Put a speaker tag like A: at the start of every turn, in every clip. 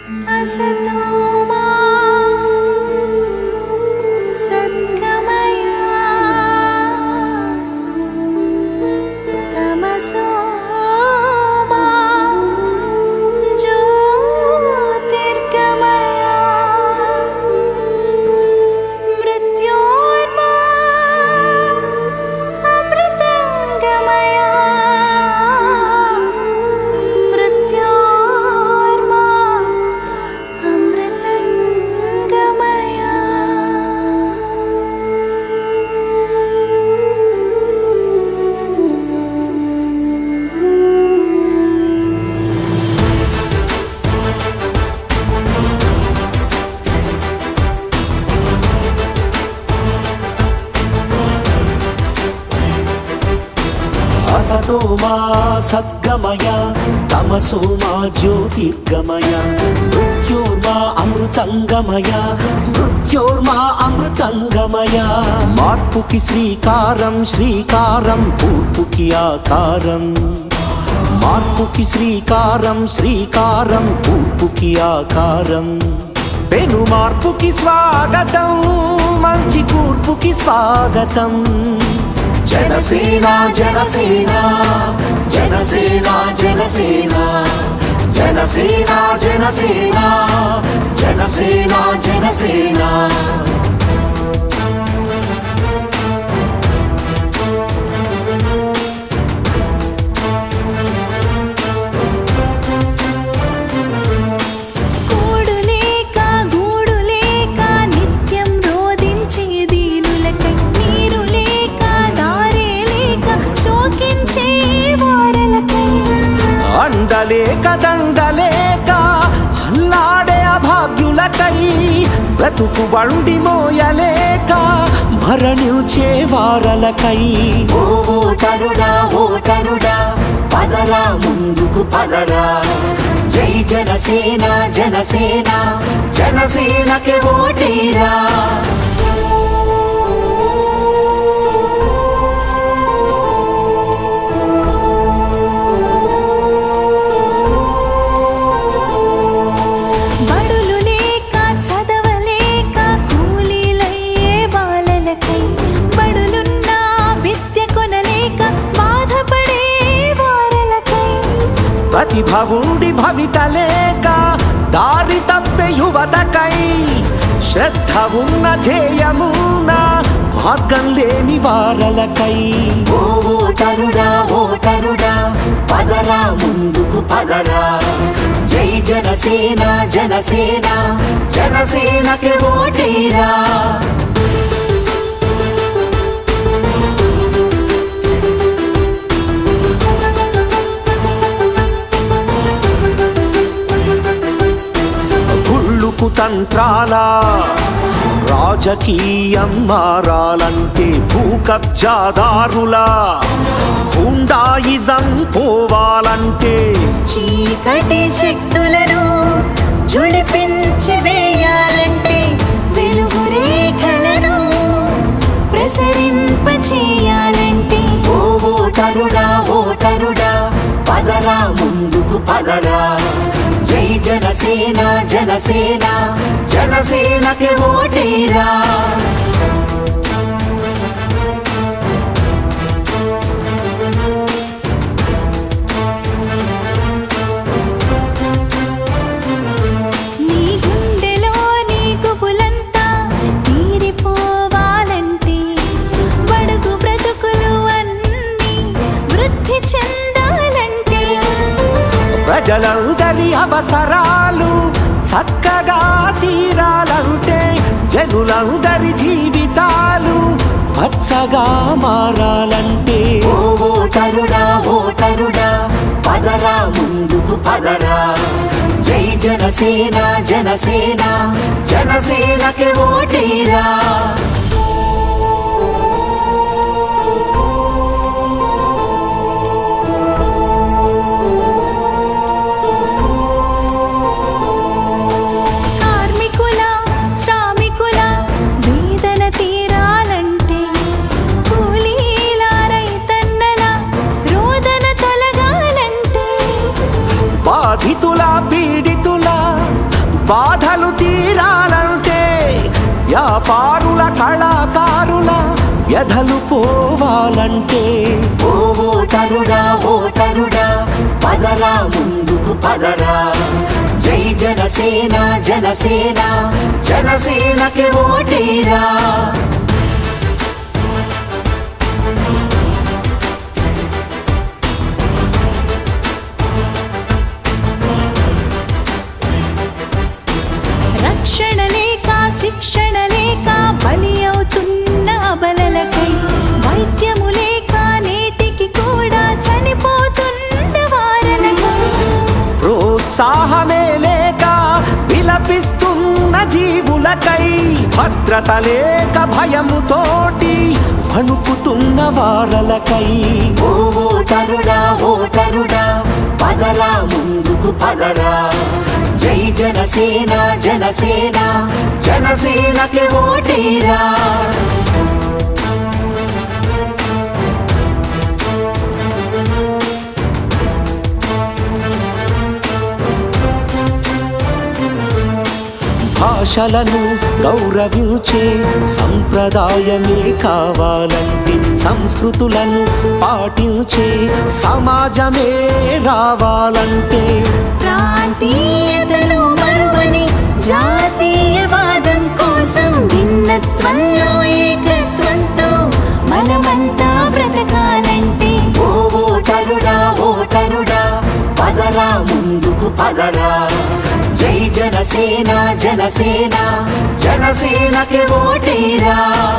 A: असतो मा सद्गमया तमसो मा ज्योतिर्गमया मृत्योर्मा अमृतङ्गमया मृत्योर्मा अमृतङ्गमया
B: అసతో మా సద్గమయ తమసో మా జ్యోతిర్గమయ మృత్యోర్మా అమృతంగమయ మృత్యోర్మా అమృతంగమయ మార్పుకి శ్రీకారం శ్రీకారం కూర్పుకి ఆకారం మార్పుకి శ్రీకారం శ్రీకారం కూర్పుకి ఆకారం పెను మార్పుకి స్వాగతం మంచి కూర్పుకి స్వాగతం జనసేన జనసేన జనసేన జనసేన జనసేన జనసేన జనసేన జనసేన
A: కూడు లేక గూడు లేక నిత్యం రోదించే దీనులకై నీరు లేక దారే లేక శోకించే వారలకై
B: అండలేక దండలేక అల్లాడే అభాగ్యులకై బ్రతుకు బండి మోయలేక మరణించే వారలకై
C: ఓ ఓటరుడా ఓటరుడా పదరా ముందుకు పదరా జై జనసేన జనసేన జనసేనకి ఓటేరా
A: బడులు లేక చదవలేక కూలీలయ్యే బాలలకై బడులున్నా విద్య కొనలేక బాధపడే వారలకై
B: ప్రతిభ ఉండి భవిత లేక దారి తప్పే యువతకై శ్రద్ధ ఉన్న ధ్యేయమున్న మార్గం లేని వారలకై
C: ఓ ఓటరుడా ఓటరుడా పదరా ముందుకు పదరా జై జనసేన జనసేన జనసేనకి ఓటేరా
B: గుళ్ళుకు తంత్రాల రాజకీయం మారాలంటే భూకబ్జాదారుల హుండాయిజం పోవాలంటే
A: చీకటి శక్తులను జుడిపించి వేయాలంటే వెలుగు రేఖలను ప్రసరింప చేయాలంటే
C: ఓ ఓటరుడా ఓటరుడా పదరా ముందుకు పదరా జై జనసేన జనసేన జనసేనకి ఓటేరా
A: నీ గుండెలో నీ గుబులంతా తీరిపోవాలంటే బడుగు బ్రతుకులు అన్నీ వృద్ధి చెందాలంటే
B: ప్రజలందరి అవసరాలు చక్కగా తీరాలంటే జనులందరి జీవితాలు పచ్చగా మారాలంటే
C: ఓ ఓటరుడా ఓటరుడా పదరా ముందుకు పదరా జై జనసేన జనసేన జనసేనకి ఓటేరా
A: కార్మికుల శ్రామికుల వేదన తీరాలంటే కూలీల రైతన్నల రోదన తొలగాలంటే
B: బాధితుల పీడితుల అసలు పోవాలంటే
C: ఓ ఓటరుడా ఓటరుడా పదరా ముందుకు పదరా జై జనసేన జనసేన జనసేనకి ఓటేరా
A: రక్షణ లేక శిక్షణ లేక బలి అవుతున్న అబలలకై వైద్యము లేక నేటికి కూడా చనిపోతున్న వారలకై
B: ప్రోత్సాహమే లేక విలపిస్తున్న జీవులకై భద్రత లేక భయముతోటి వణుకుతున్న వారలకై
C: ఓ ఓటరుడా ఓటరుడా పదరా ముందుకు పదరా జై జనసేన జనసేన జనసేనకి ఓటేరా
B: భాషలను గౌరవించే సంప్రదాయమే కావాలంటే సంస్కృతులను పాటించే సమాజమే రావాలంటే
A: ప్రాంతీయతను మరువని జాతీయవాదం కోసం భిన్నత్వంలో ఏకత్వంతో మనమంతా బ్రతకాలంటే
C: ఓ ఓటరుడా ఓటరుడా పదరా ముందుకు పదరా జై జనసేన జనసేన జనసేనకి ఓటేరా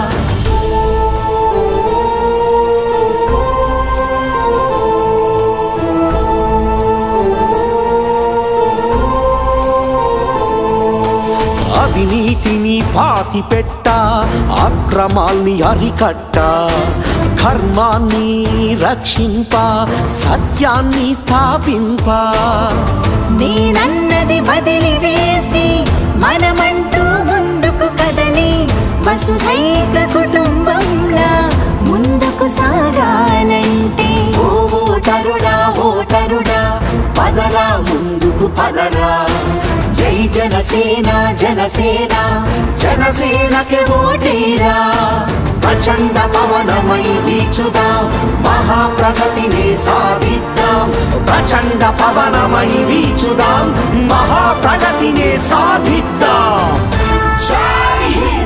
B: అవినీతిని పాతి పెట్ట అక్రమాల్ని అరికట్ట ధర్మాన్ని రక్షింప సత్యాన్ని స్థాపింప
A: నేనన్నది వదిలివేసి మనమంటూ ముందుకు కదలి వసుధైక కుటుంబంలా ముందుకు సాగాలంటే
C: ఓ ఓటరుడా ఓటరుడా పదరా ముందుకు పదరా జై జనసేన జనసేన జనసేనకి ఓటేరా ప్రచండ పవనమై వీచుదాం మహాప్రగతిని సాధిద్దాం
B: ప్రచండ పవనమై వీచుదాం మహాప్రగతినే సాధిద్దాం జై హింద్